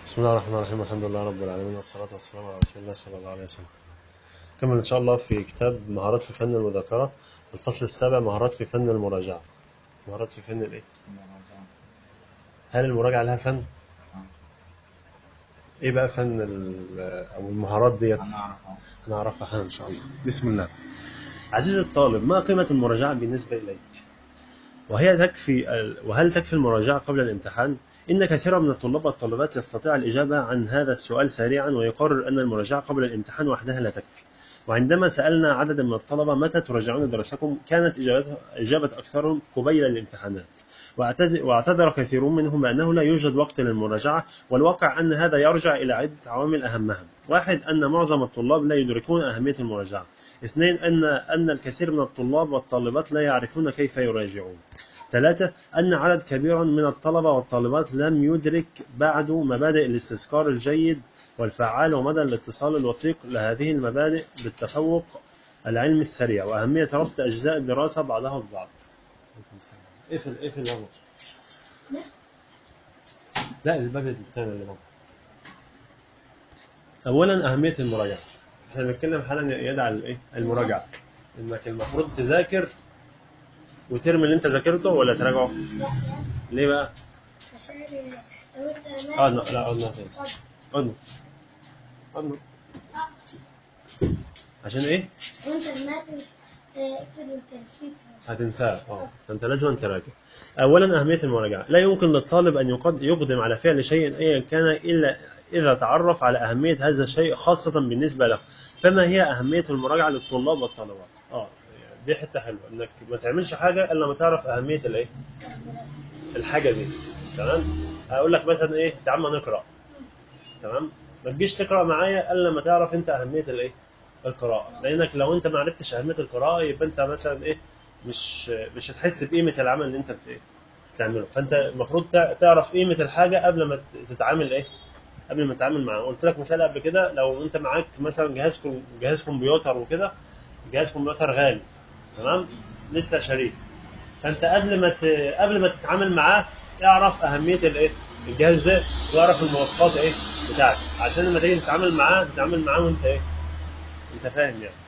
بسم الله الرحمن الرحيم الحمد لله رب العالمين والصلاة والسلام على رسول الله صلى الله عليه وسلم كمل إن شاء الله في كتاب مهارات في فن المذاكرة الفصل السابع مهارات في فن المراجعة مهارات في فن الإيه؟ هل المراجعة لها فن؟ إيه بقى فن ال- أو المهارات ديت؟ انا اعرفها هنعرفها حالا إن شاء الله بسم الله عزيزي الطالب ما قيمة المراجعة بالنسبة إليك؟ وهي تكفي وهل تكفي المراجعة قبل الامتحان؟ إن كثيرا من الطلاب والطالبات يستطيع الإجابة عن هذا السؤال سريعا ويقرر أن المراجعة قبل الامتحان وحدها لا تكفي. وعندما سألنا عددا من الطلبة متى تراجعون دراستكم كانت إجابته إجابة أكثرهم قبيل الامتحانات واعتذ- واعتذر كثيرون منهم بأنه لا يوجد وقت للمراجعة والواقع أن هذا يرجع إلى عدة عوامل أهمها واحد أن معظم الطلاب لا يدركون أهمية المراجعة اثنين أن أن الكثير من الطلاب والطالبات لا يعرفون كيف يراجعون ثلاثة أن عدد كبير من الطلبة والطالبات لم يدرك بعد مبادئ الاستذكار الجيد والفعال ومدى الاتصال الوثيق لهذه المبادئ بالتفوق العلمي السريع وأهمية ربط أجزاء الدراسة بعضها ببعض. اقفل اقفل يا أبو. لا الباب الثاني اللي بره. أولا أهمية المراجعة. احنا بنتكلم حالا يد على الايه؟ المراجعة. إنك المفروض تذاكر وترمي اللي أنت ذاكرته ولا تراجعه؟ لا ليه بقى؟ عشان لو انت اه لا لا قلنا تاني قلنا قلنا عشان ايه؟ وانت المادة افرض انت نسيت هتنساه اه فانت لازم تراجع اولا اهميه المراجعه لا يمكن للطالب ان يقد- يقدم على فعل شيء ايا كان الا اذا تعرف على اهميه هذا الشيء خاصه بالنسبه له فما هي اهميه المراجعه للطلاب والطالبات اه يعني دي حته حلوه انك ما تعملش حاجه الا لما تعرف اهميه الايه الحاجه دي تمام اقول لك مثلا ايه تعال ما نقرا تمام ما تجيش تقرا معايا الا لما تعرف انت اهميه الايه القراءه لانك لو انت ما عرفتش اهميه القراءه يبقى انت مثلا ايه مش مش هتحس بقيمه العمل اللي انت بت- إيه؟ بتعمله فانت المفروض تع- تعرف قيمه الحاجه قبل ما ت- تتعامل ايه قبل ما تتعامل معاها قلت لك مثال قبل كده لو انت معاك مثلا جهاز كم- جهاز كمبيوتر وكده جهاز كمبيوتر غالي تمام لسه شاريه فانت قبل ما ت... قبل ما تتعامل معاه اعرف اهميه الايه الجهاز ده واعرف المواصفات ايه بتاعته عشان لما تيجي تتعامل معاه تتعامل معاه وانت ايه انت فاهم يعني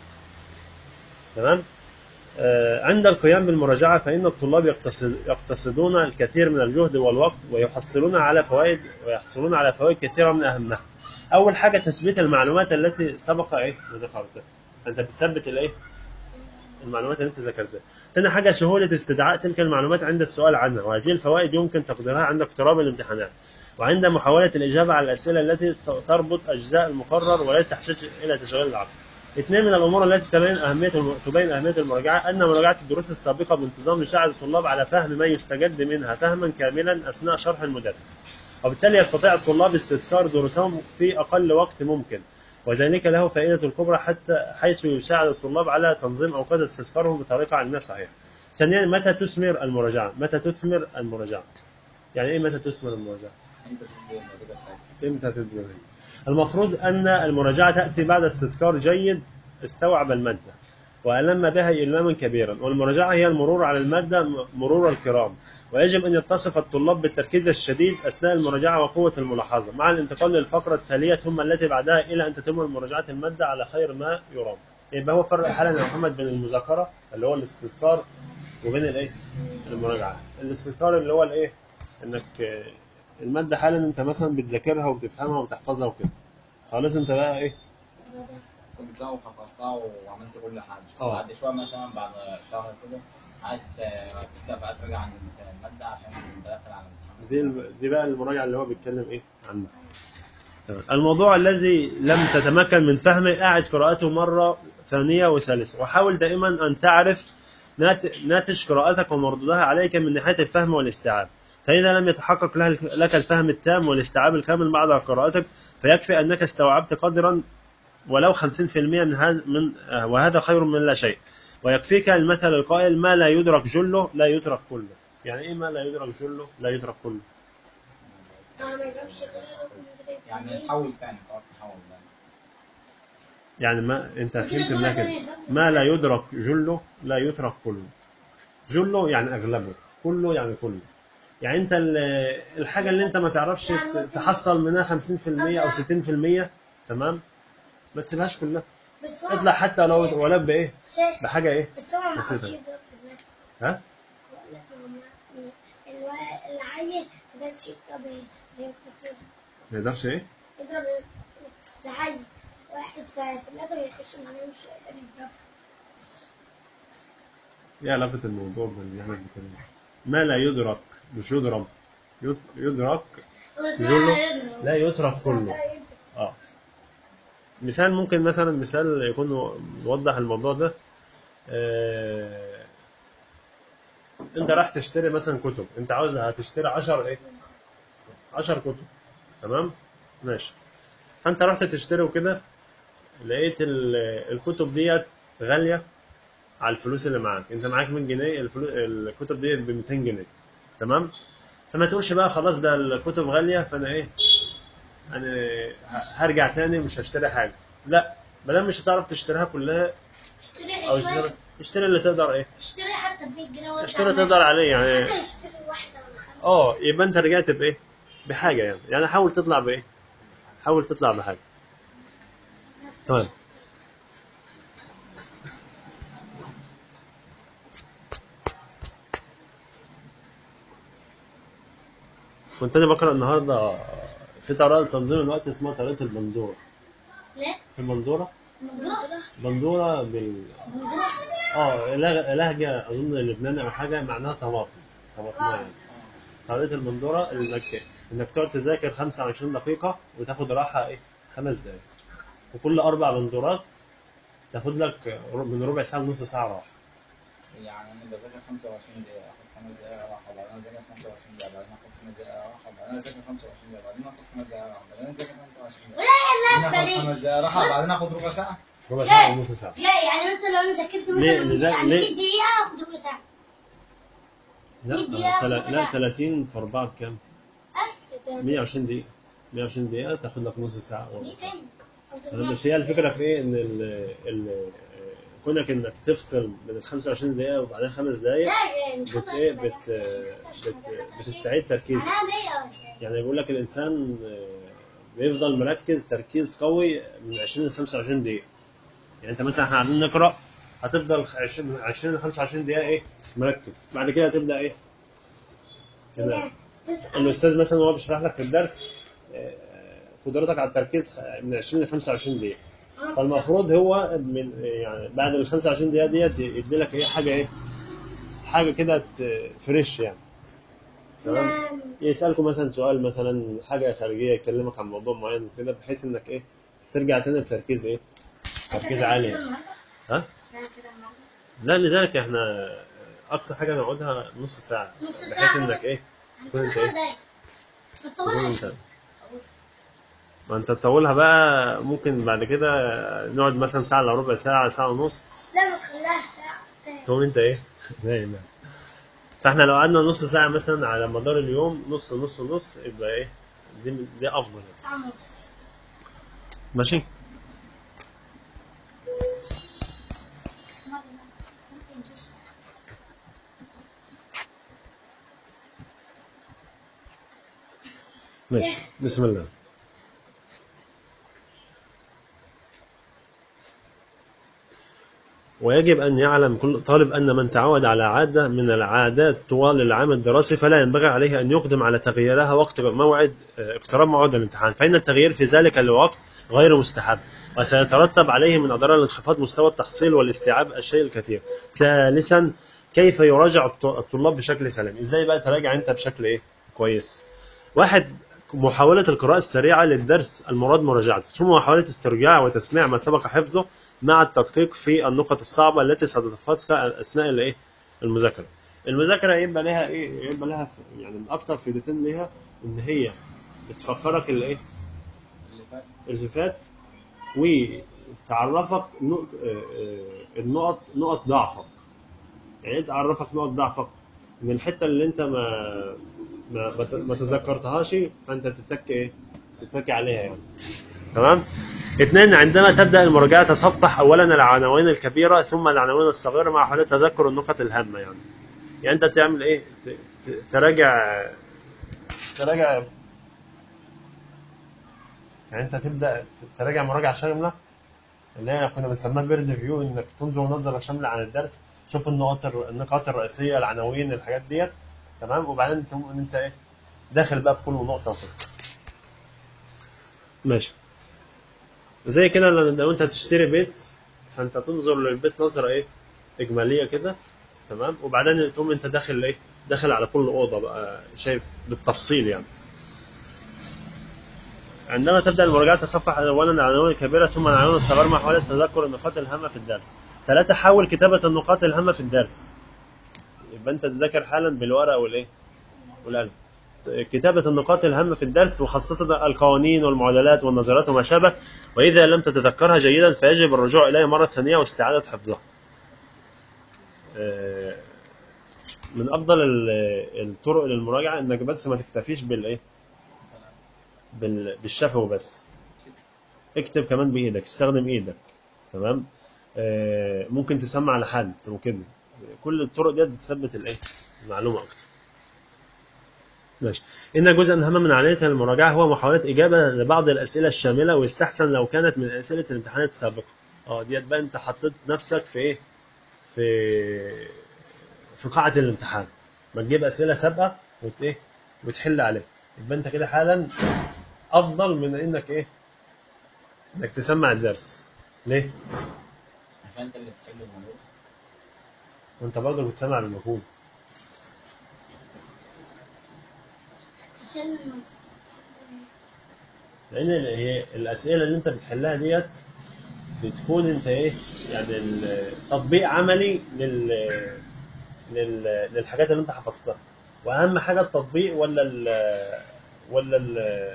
تمام آه، عند القيام بالمراجعة فإن الطلاب يقتصد يقتصدون الكثير من الجهد والوقت ويحصلون على فوائد ويحصلون على فوائد كثيرة من أهمها. أول حاجة تثبيت المعلومات التي سبق إيه ذكرتها. أنت بتثبت الإيه؟ المعلومات اللي أنت ذكرتها. ثاني حاجة سهولة استدعاء تلك المعلومات عند السؤال عنها وهذه الفوائد يمكن تقديرها عند اقتراب الامتحانات. وعند محاولة الإجابة على الأسئلة التي تربط أجزاء المقرر ولا تحتاج إلى تشغيل العقل. اثنين من الامور التي تبين اهميه الم- تبين اهميه المراجعه ان مراجعه الدروس السابقه بانتظام يساعد الطلاب على فهم ما يستجد منها فهما كاملا اثناء شرح المدرس وبالتالي يستطيع الطلاب استذكار دروسهم في اقل وقت ممكن وذلك له فائده الكبرى حتى حيث يساعد الطلاب على تنظيم اوقات استذكارهم بطريقه علميه صحيحه. ثانيا متى تثمر المراجعه؟ متى تثمر المراجعه؟ يعني ايه متى تثمر المراجعه؟ انت تدي النتيجه بتاعتك امتى تبدأ المفروض أن المراجعة تأتي بعد استذكار جيد استوعب المادة وألم بها إلماما كبيرا والمراجعة هي المرور على المادة م- مرور الكرام ويجب أن يتصف الطلاب بالتركيز الشديد أثناء المراجعة وقوة الملاحظة مع الانتقال للفقرة التالية ثم التي بعدها إلى أن تتم مراجعة المادة على خير ما يرام يبقى هو فرق حالا يا محمد بين المذاكرة اللي هو الاستذكار وبين الايه المراجعة الاستذكار اللي هو الايه انك آه، المادة حالا انت مثلا بتذاكرها وبتفهمها وتحفظها وكده خلاص انت بقى ايه فهمتها وحفظتها وعملت كل حاجه اه. بعد شويه مثلا بعد شهر كده عايز ت- تبدا بقى تراجع عن الماده عشان انت داخل على الامتحان دي الم- دي بقى المراجعة اللي هو بيتكلم ايه عنها تمام. الموضوع الذي لم تتمكن من فهمه أعد قراءته مرة ثانية وثالثة وحاول دائما أن تعرف نات- ناتج قراءتك ومردودها عليك من ناحية الفهم والاستيعاب فإذا لم يتحقق لها- لك الفهم التام والاستيعاب الكامل بعد قراءتك فيكفي أنك استوعبت قدرا ولو 50% من هذا من آه، وهذا خير من لا شيء ويكفيك المثل القائل ما لا يدرك جله لا يترك كله يعني ايه ما لا يدرك جله لا يترك كله اه ما يجربش غيره يعني تحول تاني تقعد تحول بقى يعني ما انت كده فهمت جملة انها كده تانية صح؟ ما لا يدرك جله لا يترك كله جله يعني اغلبه كله يعني كله يعني انت ال- الحاجه اللي انت ما تعرفش ت- تحصل منها 50% او 60% تمام ما تسيبهاش كلها بس هو اطلع حتى لو ولو بايه شيخ بحاجه ايه بس هو ما بسيطة. عادش يضرب دلوقتي ها لا ما هو ما- الوا- العيل ما قدرش يضرب ينتصر ما يقدرش ايه يضرب العيل واحد فثلاثة يخش معناه مش هيقدر يضرب ايه علاقه الموضوع باللي احنا بنتكلم ما لا يدرك مش يضرب يد- يدرك يقول له لا يترك كله لا يضرب. اه مثال ممكن مثلا مثال يكون يوضح الموضوع ده آه... انت راح تشتري مثلا كتب انت عاوز هتشتري 10 ايه 10 كتب تمام ماشي فانت رحت تشتري وكده لقيت ال- الكتب ديت غاليه على الفلوس اللي معاك انت معاك 100 جنيه الفلو... الكتب ديت ب 200 جنيه تمام فما تقولش بقى خلاص ده الكتب غاليه فانا ايه انا هرجع تاني مش هشتري حاجه لا ما دام مش هتعرف تشتريها كلها اشتري او شوية اشتري اشتري اللي تقدر ايه اشتري حتى ب 100 جنيه وارجع اشتري ماشي. تقدر عليه يعني حتى اشتري واحدة ولا خمسة اه يبقى انت رجعت بايه بحاجه يعني يعني حاول تطلع بايه حاول تطلع بحاجه طيب. كنت انا بقرا النهارده في طريقه تنظيم الوقت اسمها طريقه البندوره لا البندوره مندورة بندوره بال مندورة اه لغ- لهجه اظن لبناني او حاجه معناها طماطم طماطم يعني طريقه البندوره انك انك تقعد تذاكر 25 دقيقه وتاخد راحه ايه خمس دقائق وكل اربع بندورات تاخد لك ر- من ربع ساعه لنص ساعه راحه يعني انا بذاكر 25 دقيقة اخد خمس دقايق راحة بعدين اذاكر 25 دقيقة بعدين اخد خمس دقايق راحة بعدين اذاكر 25 دقيقة بعدين اخد خمس دقايق راحة بعدين اذاكر 25 دقيقة لا بعدين لا اخد خمس دقايق راحة بعدين اخد ربع ساعة ربع ساعه ونص ساعه لا يعني مثلا لو انا ذاكرت ليه- مثلا لذا- يعني ليه؟ 100 دقيقة اخد ربع ساعة لا 100 دقيقة تلا- ربع لا ساعة. 30 في 4 بكام؟ اه 120 دقيقه 120 دقيقه تاخد لك نص ساعه دي تاني بس هي الفكره في ايه ان ال ال كونك انك تفصل من ال 25 دقيقه وبعدين خمس دقائق لا يعني بت ايه بت بت بتستعيد تركيزك معناها 100 يعني بيقول لك الانسان آه، بيفضل مركز تركيز قوي من 20 ل 25 دقيقه يعني انت مثلا احنا قاعدين نقرا هتفضل 20 من 20 ل 25 دقيقه ايه مركز بعد كده تبدا ايه تمام. تسأل الاستاذ مثلا وهو بيشرح لك في الدرس آه، قدرتك على التركيز من 20 ل 25 دقيقه فالمفروض هو من يعني بعد ال 25 دقيقه ديت يدي لك ايه حاجه ايه حاجه كده ت- فريش يعني تمام نعم. يسالكم مثلا سؤال مثلا حاجه خارجيه يكلمك عن موضوع معين وكده بحيث انك ايه ترجع تاني بتركيز ايه تركيز عالي يعني. ها لا لذلك احنا اقصى حاجه نقعدها نص ساعه نص بحيث ساعة. انك ايه تكون انت خمس ايه دقايق تكون بتطولهاش انت ما انت تطولها بقى ممكن بعد كده نقعد مثلا ساعه الا ربع ساعه ساعه ونص لا ما تخليهاش ساعة تاني. تقوم انت ايه نايم يعني. فاحنا لو قعدنا نص ساعه مثلا على مدار اليوم نص نص نص يبقى ايه دي دي افضل يعني. ساعة ونص ماشي ماشي بسم الله ويجب أن يعلم كل طالب أن من تعود على عادة من العادات طوال العام الدراسي فلا ينبغي عليه أن يقدم على تغييرها وقت موعد آه، اقتراب موعد الامتحان فإن التغيير في ذلك الوقت غير مستحب وسيترتب عليه من أضرار انخفاض مستوى التحصيل والاستيعاب الشيء الكثير ثالثا كيف يراجع الط- الطلاب بشكل سليم ازاي بقى تراجع انت بشكل ايه كويس واحد محاولة القراءة السريعة للدرس المراد مراجعته ثم محاولة استرجاع وتسميع ما سبق حفظه مع التدقيق في النقط الصعبة التي ستتفتك أثناء الإيه؟ المذاكرة. المذاكرة يبقى لها إيه؟ يبقى لها ف- يعني من أكتر فائدتين ليها إن هي بتفكرك الإيه؟ اللي فات اللي فات وتعرفك نقط آه، آه، النقط نقط ضعفك. يعني إيه تعرفك نقط ضعفك؟ من الحتة اللي أنت ما ما ما ت- ما تذكرتهاش فأنت تتك إيه؟ تتك عليها يعني. تمام اثنين عندما تبدا المراجعه تصفح اولا العناوين الكبيره ثم العناوين الصغيره مع حاله تذكر النقط الهامه يعني يعني انت تعمل ايه ت- ت- تراجع تراجع يعني انت تبدا تراجع مراجعه شامله اللي هي كنا بنسميها بيرد فيو انك تنظر نظره شامله عن الدرس شوف النقاط الر- النقاط الرئيسيه العناوين الحاجات ديت تمام وبعدين تقوم ان انت ايه داخل بقى في كل نقطه وكده ماشي زي كده لو لو انت هتشتري بيت فانت تنظر للبيت نظره ايه اجماليه كده تمام وبعدين تقوم انت داخل ايه داخل على كل اوضه بقى شايف بالتفصيل يعني عندما تبدا المراجعه تصفح اولا العناوين الكبيره ثم العناوين الصغيره مع محاوله تذكر النقاط الهامه في الدرس ثلاثه حاول كتابه النقاط الهامه في الدرس يبقى انت تذاكر حالا بالورقه والايه والقلم كتابة النقاط الهامة في الدرس وخاصة القوانين والمعادلات والنظريات وما شابه وإذا لم تتذكرها جيدا فيجب الرجوع إليها مرة ثانية واستعادة حفظها. آه، من أفضل ال- الطرق للمراجعة إنك بس ما تكتفيش بالإيه؟ بال- بالشفوي بس. اكتب كمان بإيدك، استخدم إيدك. تمام؟ آه، ممكن تسمع لحد وكده. كل الطرق ديت بتثبت الإيه؟ المعلومة أكتر. ماشي إن جزءا هاما من عملية المراجعة هو محاولة إجابة لبعض الأسئلة الشاملة ويستحسن لو كانت من أسئلة الامتحانات السابقة. اه ديت بقى أنت حطيت نفسك في إيه؟ في في قاعة الامتحان. ما تجيب أسئلة سابقة وت إيه؟ وتحل عليها. يبقى أنت كده حالا أفضل من إنك إيه؟ إنك تسمع الدرس. ليه؟ عشان انت اللي بتحل الموضوع وأنت برضه بتسمع بالمجهود. عشان لان ال- هي الاسئله اللي انت بتحلها ديت بتكون انت ايه يعني ال- تطبيق عملي لل لل للحاجات اللي انت حفظتها واهم حاجه التطبيق ولا ال ولا ال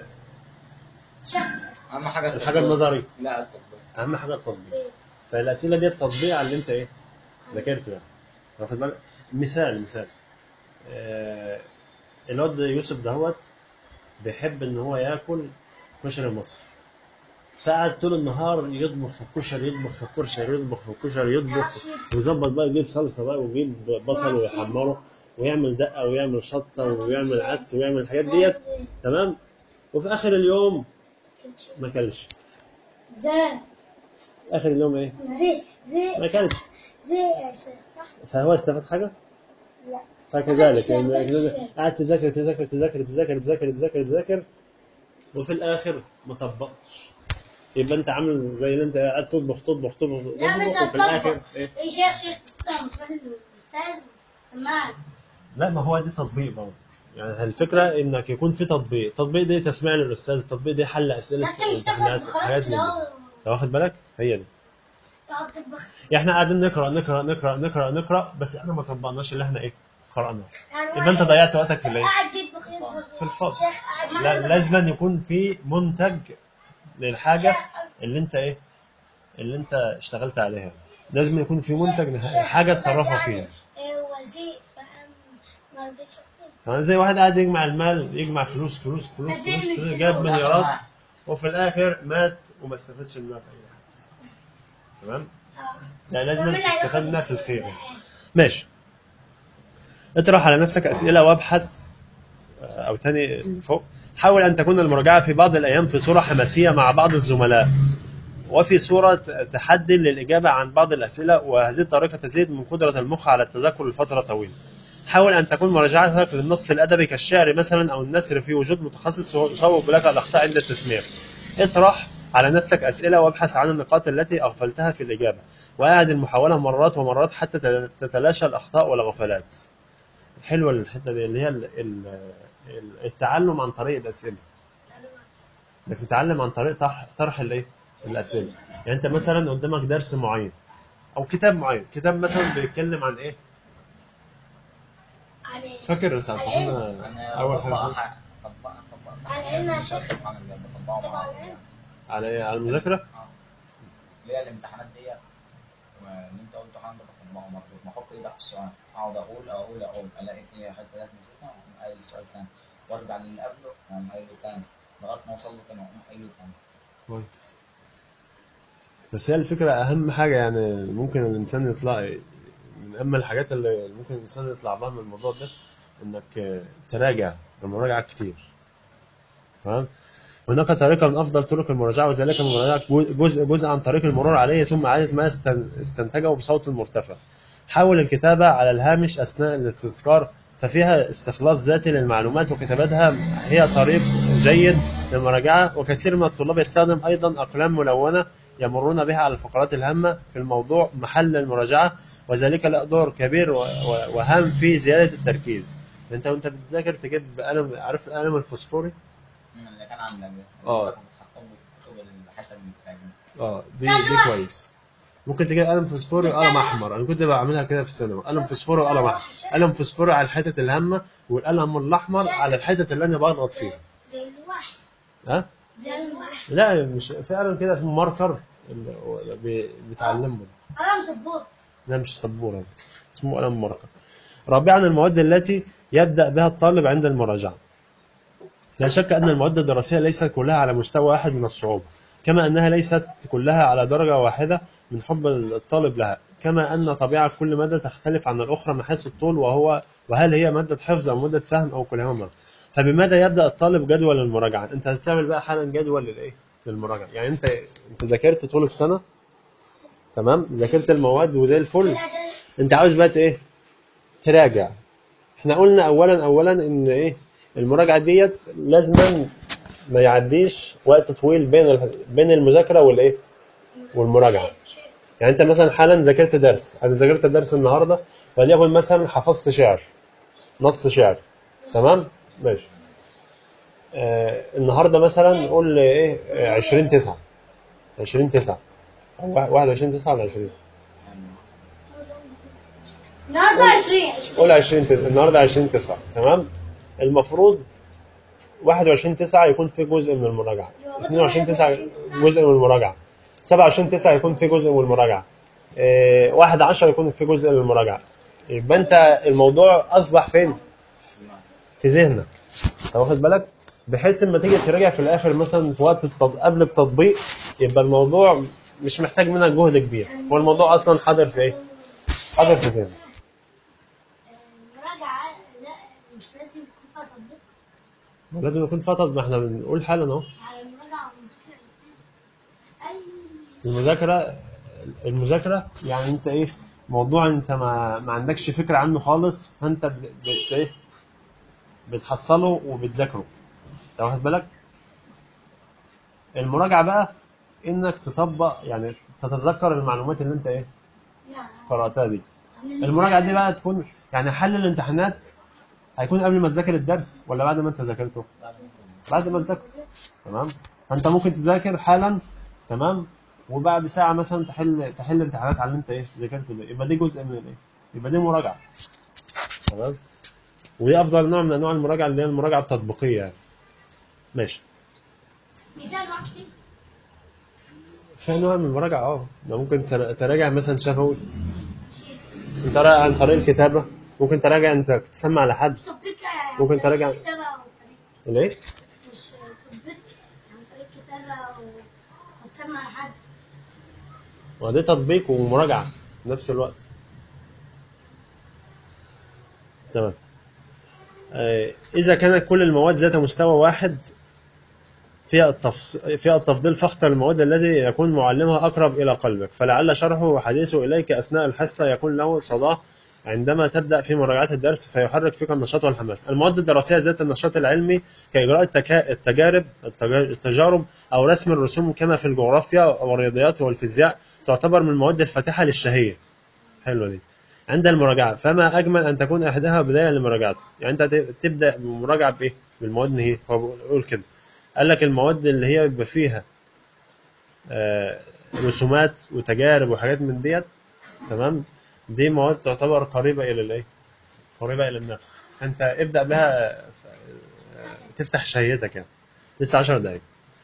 شكل اهم حاجه الحاجه التطبيق. النظري لا التطبيق اهم حاجه التطبيق فالاسئله ديت تطبيق على اللي انت ايه ذاكرته يعني واخد بالك مثال مثال آه، الواد يوسف دهوت بيحب ان هو ياكل كشري مصر فقعد طول النهار يطبخ في الكشري يطبخ في الكشري يطبخ في الكشري يطبخ ويظبط بقى يجيب صلصه بقى ويجيب بصل ويحمره ويعمل دقه ويعمل شطه ويعمل عدس ويعمل الحاجات ديت تمام وفي اخر اليوم ما كلش زي اخر اليوم ايه زي زي ما كلش زي يا شيخ صح؟ فهو استفاد حاجه لا فكذلك ما يعني كلش. قعدت تذاكر تذاكر تذاكر تذاكر تذاكر تذاكر تذاكر وفي الاخر ما طبقتش يبقى انت عامل زي اللي انت قاعد تطبخ تطبخ تطبخ لا بس تطبخ وفي الاخر هتطبق ايه ايه شيخ شيخ استاذ فاهم استاذ سمعني لا ما هو دي تطبيق برضه يعني الفكره انك يكون في تطبيق التطبيق ده تسميع للاستاذ التطبيق ده حل اسئله لكن مش امتحانات تحفظ حاجات خلاص من دي لا انت واخد بالك هي دي تقعد تطبخ يعني احنا قاعدين نقرا نقرا نقرا نقرا نقرا بس احنا ما طبقناش اللي احنا ايه قراناه يعني يبقى انت واحد ضيعت وقتك في الايه قاعد يطبخ يطبخ في الفاضي. شيخ قاعد لا لازم يكون في منتج للحاجه شيخ اللي انت ايه اللي انت اشتغلت عليها لازم يكون في منتج لح- حاجه تصرفها فيها إيه وزير فاهم ما رضيش يكتب. يعني زي واحد قاعد يجمع المال يجمع فلوس فلوس فلوس بس فلوس, يعمل فلوس فلوس. جاب مليارات وفي الاخر مات وما استفادش منها في اي حاجه تمام آه. لا لازم فمن هياخد تستفاد منها في الفلوس الخير بقى؟ يعني. ماشي اطرح على نفسك اسئله وابحث آه، او تاني فوق حاول ان تكون المراجعه في بعض الايام في صوره حماسيه مع بعض الزملاء وفي صورة تحدي للإجابة عن بعض الأسئلة وهذه الطريقة تزيد من قدرة المخ على التذكر لفترة طويلة. حاول أن تكون مراجعتك للنص الأدبي كالشعر مثلا أو النثر في وجود متخصص يصوب لك الأخطاء عند التسميع. اطرح على نفسك أسئلة وابحث عن النقاط التي أغفلتها في الإجابة وأعد المحاولة مرات ومرات حتى تتلاشى الأخطاء والغفلات. حلوة الحتة دي اللي هي ال- ال- ال- التعلم عن طريق الأسئلة. انك تتعلم عن طريق طرح طرح الايه؟ الاسئله. يعني انت مثلا قدامك درس معين او كتاب معين، كتاب مثلا بيتكلم عن ايه؟ على فاكر ساعة ما كنا انا اول حاجه بطبق قلنا حاجه بطبق بطبق على العلم يا شيخ. سبحان الله بطبقه مع طبعا بعض. على ايه؟ على المذاكره؟ اه اللي هي الامتحانات دي اللي انت قلته حاجه بطبقه مربوط ما احط ايدي على السؤال اقعد اقول اقول اقول الاقي فيها حته جت نسيتها واقوم قايل السؤال تاني وارجع للي قبله واقوم قايله تاني لغايه ما اوصل له تاني واقوم قايله تاني كويس. بس هي الفكره اهم حاجه يعني ممكن الانسان يطلع من اهم الحاجات اللي ممكن الانسان يطلع بها من الموضوع ده انك آه، تراجع المراجعه كتير تمام هناك طريقة من أفضل طرق المراجعة وذلك المراجعة جزء جزء عن طريق المرور عليه ثم إعادة ما استن- استنتجه بصوت مرتفع. حاول الكتابة على الهامش أثناء الاستذكار ففيها استخلاص ذاتي للمعلومات وكتابتها هي طريق جيد للمراجعة وكثير من الطلاب يستخدم أيضا أقلام ملونة يمرون بها على الفقرات الهامة في الموضوع محل المراجعة وذلك له دور كبير و- و- وهام في زيادة التركيز. أنت وأنت بتذاكر تجيب قلم عارف القلم الفوسفوري؟ مم، اللي كان عندك ده آه. كنت بتحطهم في كتب الحته اللي بتعجبني اه دي دي كويس ممكن تجيب قلم فوسفوري وقلم احمر انا كنت بعملها كده في الثانوي قلم فوسفوري وقلم احمر قلم فوسفوري على الحتت الهامه والقلم الاحمر على الحتت اللي انا بضغط فيها زي الواحد ها زي الواحد لا مش في قلم كده اسمه ماركر اللي بي- بيتعلمه قلم سبوط ده مش سبوره اسمه قلم ماركر رابعا المواد التي يبدا بها الطالب عند المراجعه لا شك أن المواد الدراسية ليست كلها على مستوى واحد من الصعوبة كما أنها ليست كلها على درجة واحدة من حب الطالب لها كما أن طبيعة كل مادة تختلف عن الأخرى من حيث الطول وهو وهل هي مادة حفظ أو مادة فهم أو كلهما فبماذا يبدأ الطالب جدول المراجعة أنت هتعمل بقى حالا جدول للإيه للمراجعة يعني أنت أنت ذاكرت طول السنة تمام ذاكرت المواد وزي الفل أنت عاوز بقى إيه تراجع احنا قلنا اولا اولا ان ايه المراجعه ديت لازما ما يعديش وقت طويل بين ال- بين المذاكره والايه والمراجعه يعني انت مثلا حالا ذاكرت درس انا ذاكرت درس النهارده وليكن مثلا حفظت شعر نص شعر تمام ماشي آه النهارده مثلا قول ايه آه، 20 9 20 9 او 21 9 ولا 20 النهارده 20 قول 20 9 النهارده 20 9 تمام المفروض 21 9 يكون في جزء من المراجعه 22 9 جزء من المراجعه 27 9 يكون في جزء من المراجعه إيه 1 10 يكون في جزء من المراجعه يبقى انت الموضوع اصبح فين في ذهنك انت واخد بالك بحيث لما تيجي تراجع في الاخر مثلا في وقت التط... قبل التطبيق يبقى الموضوع مش محتاج منك جهد كبير هو الموضوع اصلا حاضر في ايه حاضر في ذهنك المراجعة لا مش لازم يكون فيها تطبيق لازم يكون فيها تطبيق ما احنا بنقول حالا اهو على المراجعة والمذاكرة الاثنين أي المذاكرة المذاكرة يعني انت ايه موضوع انت ما, ما عندكش فكرة عنه خالص فانت بت بت- ايه بتحصله وبتذاكره انت واخد بالك المراجعة بقى انك تطبق يعني تتذكر المعلومات اللي انت ايه يعني قرأتها دي المراجعة دي بقى تكون يعني حل الامتحانات هيكون قبل ما تذاكر الدرس ولا بعد ما انت ذاكرته بعد ما تذاكر تمام فانت ممكن تذاكر حالا تمام وبعد ساعة مثلا تحل تحل امتحانات على اللي انت ايه ذاكرته ده يبقى دي جزء من الايه يبقى دي مراجعة تمام ودي افضل نوع من انواع المراجعة اللي هي المراجعة التطبيقية يعني ماشي مثال واحد في انواع من المراجعة اه ده ممكن تر- تراجع مثلا شفوي انت راجع عن طريق الكتابة ممكن تراجع انت تسمع لحد تطبيق ممكن تراجع- كتابة أو طريق الايه مش تطبيق عن طريق كتابة و- وتسمع لحد وده تطبيق ومراجعة في نفس الوقت تمام آه، إذا كانت كل المواد ذات مستوى واحد فيها التفص... فيها التفضيل فاختر المواد التي يكون معلمها أقرب إلى قلبك فلعل شرحه وحديثه إليك أثناء الحصة يكون له صداه عندما تبدأ في مراجعة الدرس فيحرك فيك النشاط والحماس المواد الدراسية ذات النشاط العلمي كإجراء التكا... التجارب التجا- التجارب أو رسم الرسوم كما في الجغرافيا والرياضيات والفيزياء تعتبر من المواد الفاتحة للشهية حلوة دي عند المراجعة فما أجمل أن تكون إحداها بداية لمراجعته يعني أنت ت- تبدأ بمراجعة بإيه بالمواد اللي هي هو بيقول كده قال لك المواد اللي هي بيبقى فيها آه، رسومات وتجارب وحاجات من ديت تمام دي مواد تعتبر قريبة إلى الإيه قريبة إلى النفس أنت ابدأ بها آه، تفتح شهيتك يعني لسه 10 دقايق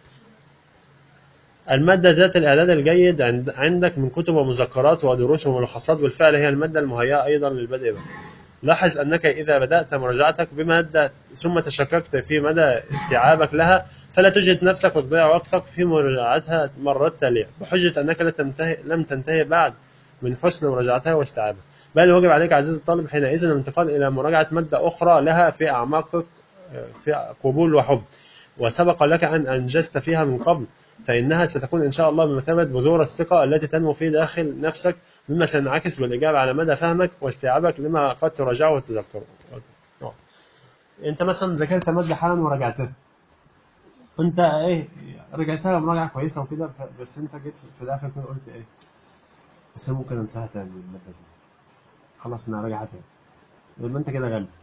المادة ذات الإعداد الجيد عند- عندك من كتب ومذكرات ودروس وملخصات بالفعل هي المادة المهيئة أيضا للبدء بها. لاحظ أنك إذا بدأت مراجعتك بمادة ثم تشككت في مدى استيعابك لها فلا تجد نفسك وتضيع وقتك في مراجعتها مرات تالية بحجة أنك لا تنتهي لم تنتهي بعد من حسن مراجعتها واستيعابها بل يجب عليك عزيزي الطالب حينئذ الانتقال إلى مراجعة مادة أخرى لها في أعماقك في قبول وحب وسبق لك أن أنجزت فيها من قبل فإنها ستكون إن شاء الله بمثابة بذور الثقة التي تنمو في داخل نفسك مما سينعكس بالإجابة على مدى فهمك واستيعابك لما قد تراجعه وتذكره آه. أنت مثلا ذاكرت مادة حالا وراجعتها أنت إيه رجعتها مراجعة كويسة وكده ف- بس أنت جيت في الآخر كده قلت إيه بس أنا ممكن أنساها تاني المادة دي خلاص أنا راجعها تاني يبقى أنت كده غبي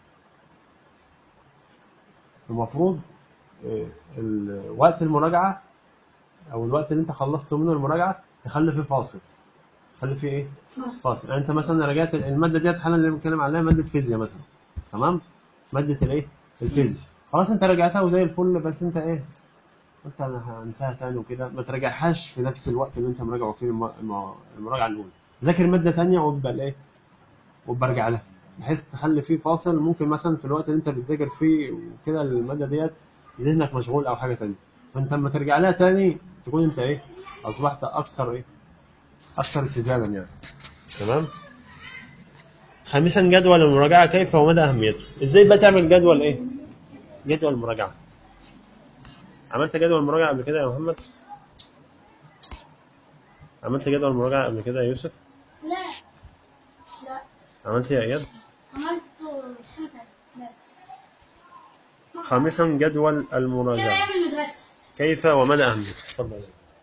المفروض إيه، ال- وقت المراجعة او الوقت اللي انت خلصته منه المراجعه تخلي فيه فاصل تخلي فيه ايه فاصل فاصل يعني انت مثلا رجعت الماده ديت حالا اللي بنتكلم عليها ماده فيزياء مثلا تمام ماده الايه الفيزياء خلاص انت رجعتها وزي الفل بس انت ايه قلت انا هنساها تاني وكده ما تراجعهاش في نفس الوقت اللي انت مراجعه فيه الم- الم- المراجعه الاولى ذاكر ماده تانية وابقى الايه وابقى ارجع لها بحيث تخلي فيه فاصل ممكن مثلا في الوقت اللي انت بتذاكر فيه وكده الماده ديت ذهنك مشغول او حاجه تانية فانت لما ترجع لها تاني تكون انت ايه اصبحت اكثر ايه اكثر اتزانا يعني تمام خامسا جدول المراجعه كيف ومدى اهميته ازاي بقى تعمل جدول ايه جدول المراجعه عملت جدول مراجعه قبل كده يا محمد عملت جدول مراجعه قبل كده يا يوسف لا لا عملت إيه يا اياد عملته ستة بس خامسا جدول كده المراجعه أيام المدرسة كيف ومدى اهميته اتفضل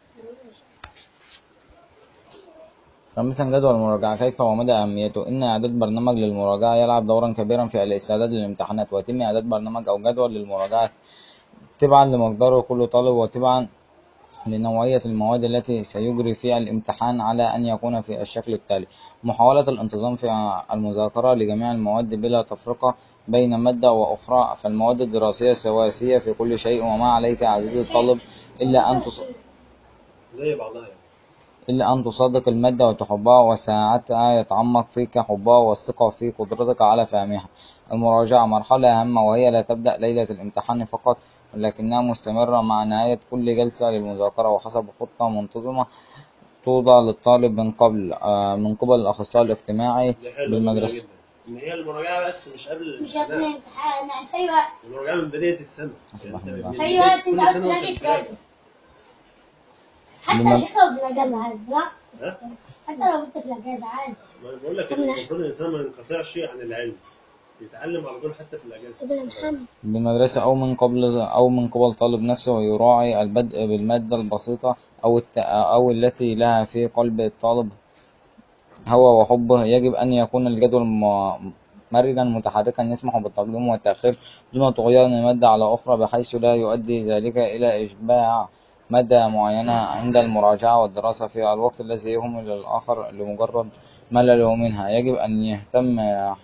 خامسا جدول المراجعة كيف ومدى أهميته إن إعداد برنامج للمراجعة يلعب دورا كبيرا في الاستعداد للامتحانات ويتم إعداد برنامج أو جدول للمراجعة تبعا لمقدار كل طالب وتبعا لنوعية المواد التي سيجري فيها الامتحان على أن يكون في الشكل التالي محاولة الانتظام في المذاكرة لجميع المواد بلا تفرقة بين مادة وأخرى فالمواد الدراسية سواسية في كل شيء وما عليك عزيزي الطالب إلا أن تص... زي بعضها يعني إلا أن تصدق المادة وتحبها وساعتها يتعمق فيك حبها والثقة في قدرتك على فهمها المراجعة مرحلة هامة وهي لا تبدأ ليلة الامتحان فقط ولكنها مستمرة مع نهاية كل جلسة للمذاكرة وحسب خطة منتظمة توضع للطالب من قبل آه، من قبل الأخصائي الاجتماعي دي حلوة بالمدرسة جدا ان هي المراجعه بس مش قبل مش قبل الامتحان الامتحان يعني في أي وقت المراجعه من بدايه السنه أصبح يعني الله. من في أي بداية وقت أنت كل عاوز سنة وأنت تراجع بتراجع. تراجع حتى بما- الشيخ لو بالأجازة عادي لا ها؟ حتى لو أنت في الأجازة عادي ما أنا بقول لك طب نح- المفروض الانسان ما ينقطعش عن العلم يتعلم على طول حتى في الاجازه ابن محمد بالمدرسة أو من قبل أو من قبل طالب نفسه ويراعي البدء بالمادة البسيطة أو الت... أو التي لها في قلب الطالب هو وحبه يجب أن يكون الجدول م- مرنا متحركا يسمح بالتقديم والتأخير دون طغيان مادة على أخرى بحيث لا يؤدي ذلك إلى إشباع مادة معينة عند المراجعة والدراسة في الوقت الذي يهمل الآخر لمجرد ملله منها يجب أن يهتم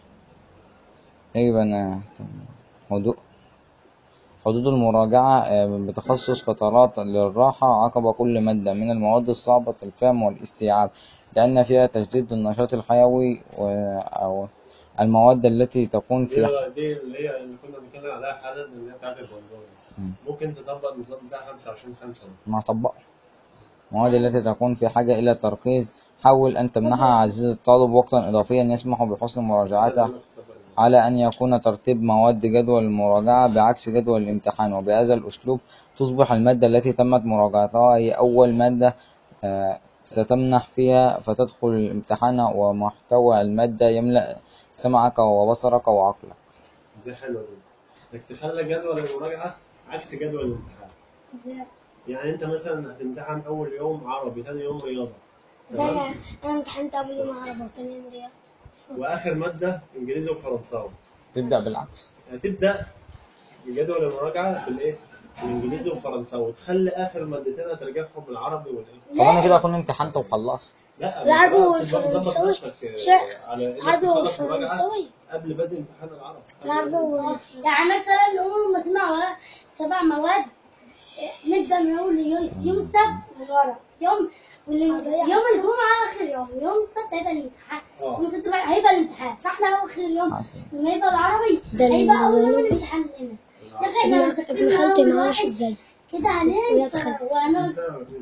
يجب أن يهتم هدوء حدود المراجعة آه، بتخصص فترات للراحة عقب كل مادة من المواد الصعبة الفهم والاستيعاب لأن فيها تجديد النشاط الحيوي و- أو المواد التي تكون دي في دي اللي هي اللي كنا بنتكلم عليها حالا اللي هي بتاعت البندور مم. ممكن تطبق النظام بتاع 25 5 ما طبقه المواد التي تكون في حاجة إلى تركيز حاول أن تمنحها عزيزي الطالب وقتا إضافيا يسمح بحسن مراجعته على أن يكون ترتيب مواد جدول المراجعة بعكس جدول الامتحان وبهذا الأسلوب تصبح المادة التي تمت مراجعتها هي أول مادة آه، ستمنح فيها فتدخل الامتحان ومحتوى المادة يملأ سمعك وبصرك وعقلك دي حلوه دي انك تخلي جدول المراجعه عكس جدول الامتحان زي يعني انت مثلا هتمتحن اول يوم عربي ثاني يوم رياضه زي تمام أنا امتحنت أول يوم عربي وتاني يوم رياضة واخر ماده انجليزي وفرنساوي تبدأ بالعكس هتبدا بجدول المراجعه بالايه؟ بالانجليزي والفرنساوي وتخلي اخر مادتين هترجعهم بالعربي والايه؟ طب أنا كده أكون امتحنت وخلصت لا العربي بقى تبقى مظبط والفرنساوي نفسك، آه، شيء. على انك العربي تخلص مراجعه والفرنساوي قبل بدء امتحان العربي العربي والفرنساوي يعني مثلا أول ما سمعوا سبع مواد نبدأ من أول يوم يوم السبت من ورا يوم واللي- يوم الجمعة آخر يوم يوم السبت هيبقى الامتحان اه يوم السبت بقى هيبقى الامتحان فاحنا آخر يوم حسن. لما يبقى العربي ده هيبقى أول يوم المنوفي. الامتحان لنا يا أخي احنا ابن مذاكرين ابن خالتي أول معاه واحد واحد زي كده هننسى ولاد خالتي. وهنقعد سنة واتنين.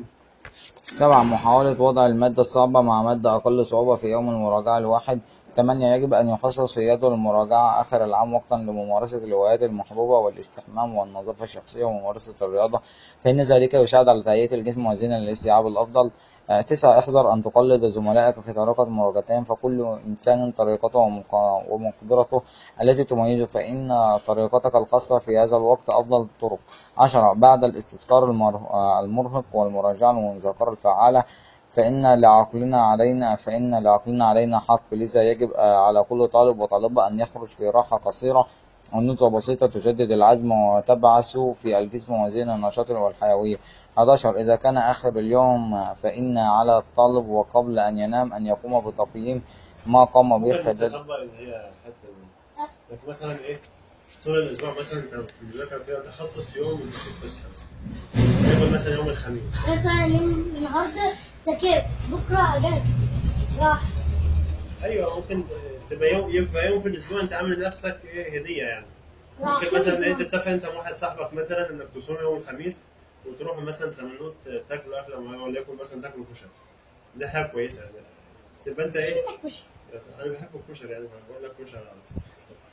سبعة محاولة وضع المادة الصعبة مع مادة أقل صعوبة في يوم المراجعة الواحد ثمانية يجب أن يخصص في جدول المراجعة آخر العام وقتا لممارسة الهوايات المحبوبة والاستحمام والنظافة الشخصية وممارسة الرياضة فإن ذلك يساعد على تهيئة الجسم وزينا للاستيعاب الأفضل آه، تسعة احذر أن تقلد زملائك في طريقة مراجعتهم فكل إنسان طريقته ومق- ومقدرته التي تميزه فإن طريقتك الخاصة في هذا الوقت أفضل الطرق عشرة بعد الاستذكار المر- آه، المرهق والمراجعة والمذاكرة الفعالة فإن لعقلنا علينا فإن لعقلنا علينا حق لذا يجب آه، على كل طالب وطالبة أن يخرج في راحة قصيرة ونوتة بسيطة تجدد العزم وتبعث في الجسم وزين النشاط والحيوية 11 إذا كان آخر اليوم فإن على الطالب وقبل أن ينام أن يقوم بتقييم ما قام به ممكن خلال تطبق اللي هي الحته دي لكن مثلا ايه طول الاسبوع مثلا انت في المذاكره كده تخصص يوم انك تصحى مثلا ياخد مثلا يوم الخميس مثلا يوم النهارده ذاكرت بكره اجازه راح ايوه ممكن تبقى يوم يبقى يوم في الاسبوع انت عامل لنفسك ايه هديه يعني راح ممكن مثلا انت تتفق انت مع واحد صاحبك مثلا انك تصوم يوم الخميس وتروحوا مثلا سمنوت تاكلوا اكله معينه وليكن مثلا تاكلوا كشري دي حاجه كويسه يعني تبقى انت ايه مش انا بحب الكشري يعني بقول لك كشري على طول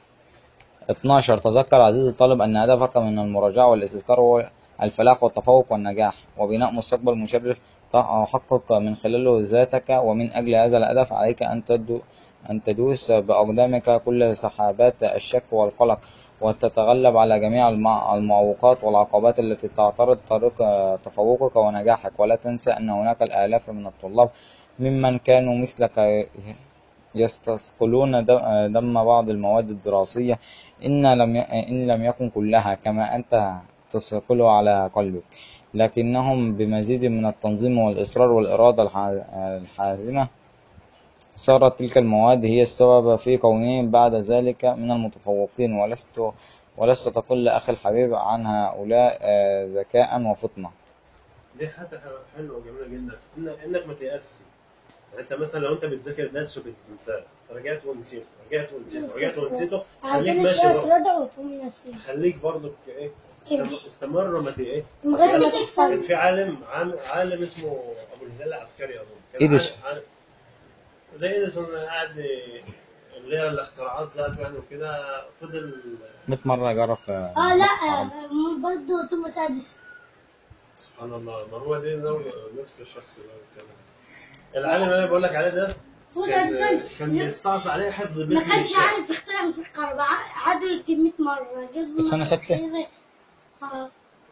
12 تذكر عزيزي الطالب أن هدفك من المراجعة والاستذكار هو الفلاح والتفوق والنجاح وبناء مستقبل مشرف تحقق من خلاله ذاتك ومن أجل هذا الهدف عليك أن تدو أن تدوس بأقدامك كل سحابات الشك والقلق وتتغلب على جميع المع- المعوقات والعقبات التي تعترض طريق تفوقك ونجاحك ولا تنسى أن هناك الآلاف من الطلاب ممن كانوا مثلك يستثقلون دم- دم بعض المواد الدراسية إن لم ي... إن لم يكن كلها كما أنت تثقله على قلبك لكنهم بمزيد من التنظيم والإصرار والإرادة الح- الحازمة صارت تلك المواد هي السبب في كونهم بعد ذلك من المتفوقين ولست ولست تقل أخي الحبيب عن هؤلاء آه، ذكاء وفطنة دي حاجه حلوه وجميله جدا إن انك ما تيأسش يعني انت مثلا لو انت بتذاكر درس وكنت تنساه رجعت ونسيته رجعت ونسيته رجعت ونسيته خليك عندنا ماشي شويه برضه رضع وتقوم نسيت خليك برضه ايه تمشي. استمر ما ت- ايه من غير ما كان تحفظ في عالم عام- عالم اسمه ابو الهلال العسكري اظن كان إيديسون. عالم- عالم- زي ايديسون قاعد اللي هي الاختراعات بتاعته يعني وكده فضل 100 مرة جرب في اه لا برضه توماس اديسون سبحان الله ما هو ده نوع- نفس الشخص ده كده العالم اللي انا بقول لك عليه ده توماس كان اديسون كان بيستعصي عليه حفظ ما بيت من كانش الشعر عارف يخترع مصباح الكهرباء عادوا يكتب 100 مرة جاب السنة ستة؟ اه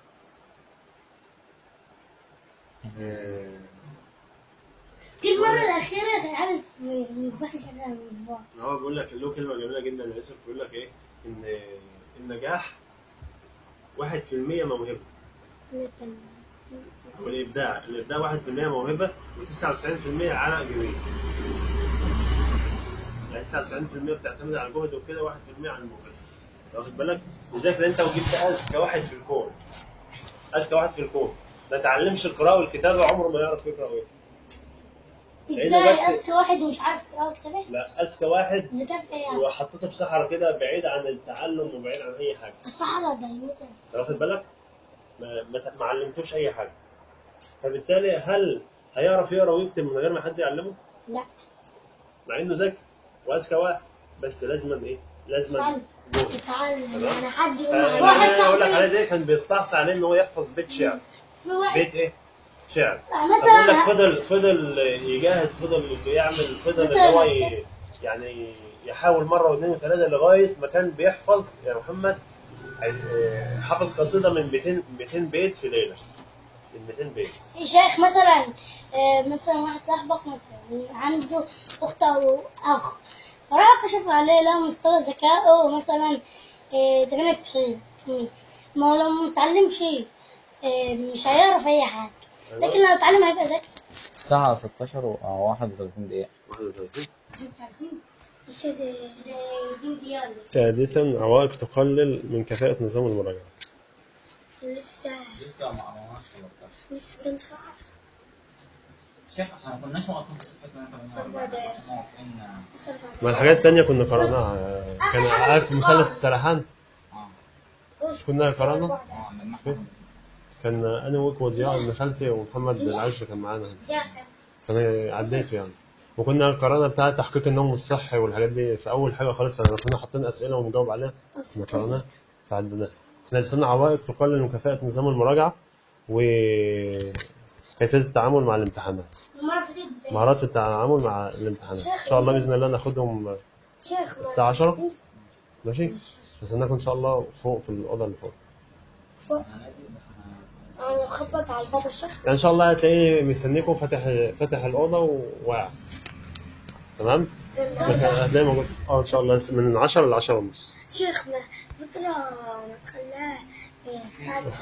آه، دي المرة الأخيرة عارف المصباح يشغل المصباح هو بيقول لك له كلمه جميله جدا يوسف بيقول لك ايه ان النجاح 1% موهبه اللي التاني. والابداع الابداع 1% موهبه و99% عرق جميل يعني 99% بتعتمد على الجهد وكده 1% على الموهبه واخد بالك لذلك انت وجبت اذكى واحد في الكون اذكى واحد في الكون ما تعلمش القراءه والكتابه عمره ما يعرف يقرا ويكتب لأنه بس- ازاي اذكى واحد ومش عارف قراءة وكتابة لا اذكى واحد ذكاء في ايه يعني؟ وحطيته في صحراء كده بعيد عن التعلم وبعيد عن اي حاجه الصحراء ده يموت انت واخد بالك ما, ما ت- ما علمتوش اي حاجه فبالتالي هل هيعرف يقرا ويكتب من غير ما حد يعلمه لا مع انه ذكي واذكى واحد بس لازم ايه لازم تعلم جهد تتعلم تمام. يعني حد يقول فاللي واحد انا اقول لك عليه صاحبي ده كان بيستعصي عليه ان هو يحفظ بيت شعر في واحد بيت ايه شعر يعني بقول لك مثلا فضل فضل يجاهد فضل يعمل فضل ان مثلا هو مثلا. ي- يعني يحاول مره واثنين وثلاثه لغايه ما كان بيحفظ يا محمد آه، حفظ قصيده من 200 200 بيت في ليله من 200 بيت شيخ مثلا آه، مثلا واحد صاحبك مثلا عنده اخت او اخ فراح كشف عليه لا مستوى ذكائه مثلا آه، 98 مم. ما هو لو ما اتعلمش آه، مش هيعرف اي حاجه لكن لو اتعلم هيبقى ذكي الساعة 16 و 31 دقيقة 31 31 مش ده ده دين ديالي سادسا عوائق تقلل من كفاءة نظام المراجعة لسه لسه ما قرأناش 13 لسه كام ساعه شيخ احنا ما كناش واقفين في صفحة 148 أربع دقايق. احنا واقفين لسه ما الحاجات التانية كنا قرأناها كان عارف مثلث السرحان اه مش كنا قرأنا؟ اه لما احنا فين؟ كان انا وك وضياء ابن خالتي ومحمد العشر كان معانا هنا دي عارفة. فانا عديته يعني وكنا قرانا بتاع تحقيق النوم الصحي والحاجات دي في اول حاجه خالص انا كنا حاطين اسئله ومجاوب عليها كنا قراناها فعدناها احنا لسنا عوائق تقلل من كفاءه نظام المراجعه وكيفيه التعامل مع الامتحانات المرة اللي فاتت ازاي؟ مهارات في التعامل مع الامتحانات ان شاء الله باذن الله ناخدهم شيخ الساعه 10 ماشي استناكم ان شاء الله فوق في الاوضه اللي فوق هنادي احنا انا بخبط على الباب الشيخ يعني ان شاء الله هتلاقيه مستنيكم فاتح فاتح الاوضه وواقع تمام بس هتلاقيه موجود اه ان شاء الله من 10 ل 10 ونص شيخنا بكرة نخليها الساعة